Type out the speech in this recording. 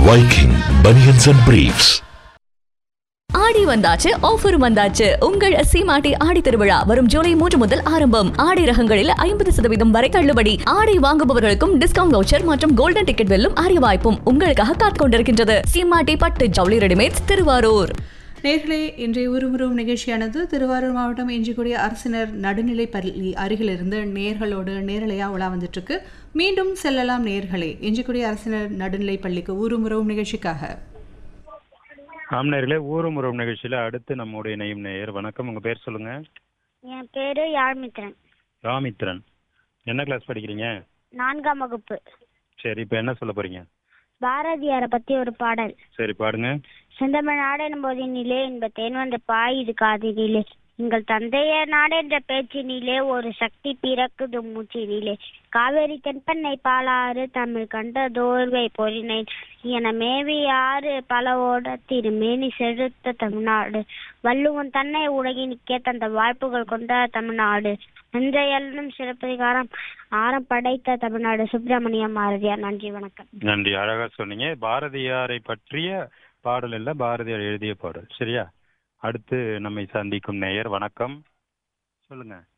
Viking Bunions and Briefs. ஆடி வந்தாச்சு offer வந்தாச்சு உங்கள் சீமாட்டி ஆடி திருவிழா வரும் ஜூலை மூன்று முதல் ஆரம்பம் ஆடி ரகங்களில் ஐம்பது சதவீதம் வரை தள்ளுபடி ஆடை வாங்குபவர்களுக்கும் டிஸ்கவுண்ட் வவுச்சர் மற்றும் கோல்டன் டிக்கெட் வெல்லும் அரிய வாய்ப்பும் உங்களுக்காக காத்துக் கொண்டிருக்கின்றது சீமாட்டி பட்டு ஜவுளி ரெடிமேட்ஸ் திருவாரூர் நேர்களே இன்றைய உருமுறும் நிகழ்ச்சியானது திருவாரூர் மாவட்டம் இஞ்சிக்குடி அரசினர் நடுநிலைப் பள்ளி அருகிலிருந்து நேர்களோடு நேரலையாக உலா வந்துட்டு இருக்கு மீண்டும் செல்லலாம் நேர்களே இஞ்சிக்குடி அரசினர் நடுநிலைப் பள்ளிக்கு ஊருமுறவும் நிகழ்ச்சிக்காக ஆம்நேர்களே ஊரும் உறவு நிகழ்ச்சியில அடுத்து நம்முடைய இணையும் நேயர் வணக்கம் உங்க பேர் சொல்லுங்க என் பேரு யாழ்மித்ரன் ராமித்ரன் என்ன கிளாஸ் படிக்கிறீங்க நான்காம் வகுப்பு சரி இப்போ என்ன சொல்ல போறீங்க பாரதியாரை பத்தி ஒரு பாடல் சரி பாடுங்க செந்தமிழ் நாடெனும் போதினிலே என்ப தேன் வந்த பாயுது காதினிலே எங்கள் தந்தைய நாடென்ற பேச்சினிலே ஒரு சக்தி பிறக்குது மூச்சினிலே காவேரி தென்பண்ணை பாலாறு தமிழ் கண்ட தோர்வை பொறினை என மேவி ஆறு பலவோட திருமேனி செலுத்த தமிழ்நாடு வள்ளுவன் தன்னை உலகினிக்கே தந்த வாய்ப்புகள் கொண்ட தமிழ்நாடு நஞ்சையல்லும் சிறப்பதிகாரம் ஆரம் படைத்த தமிழ்நாடு சுப்பிரமணியம் பாரதியார் நன்றி வணக்கம் நன்றி அழகா சொன்னீங்க பாரதியாரை பற்றிய பாடல் இல்ல பாரதியார் எழுதிய பாடல் சரியா அடுத்து நம்மை சந்திக்கும் நேயர் வணக்கம் சொல்லுங்க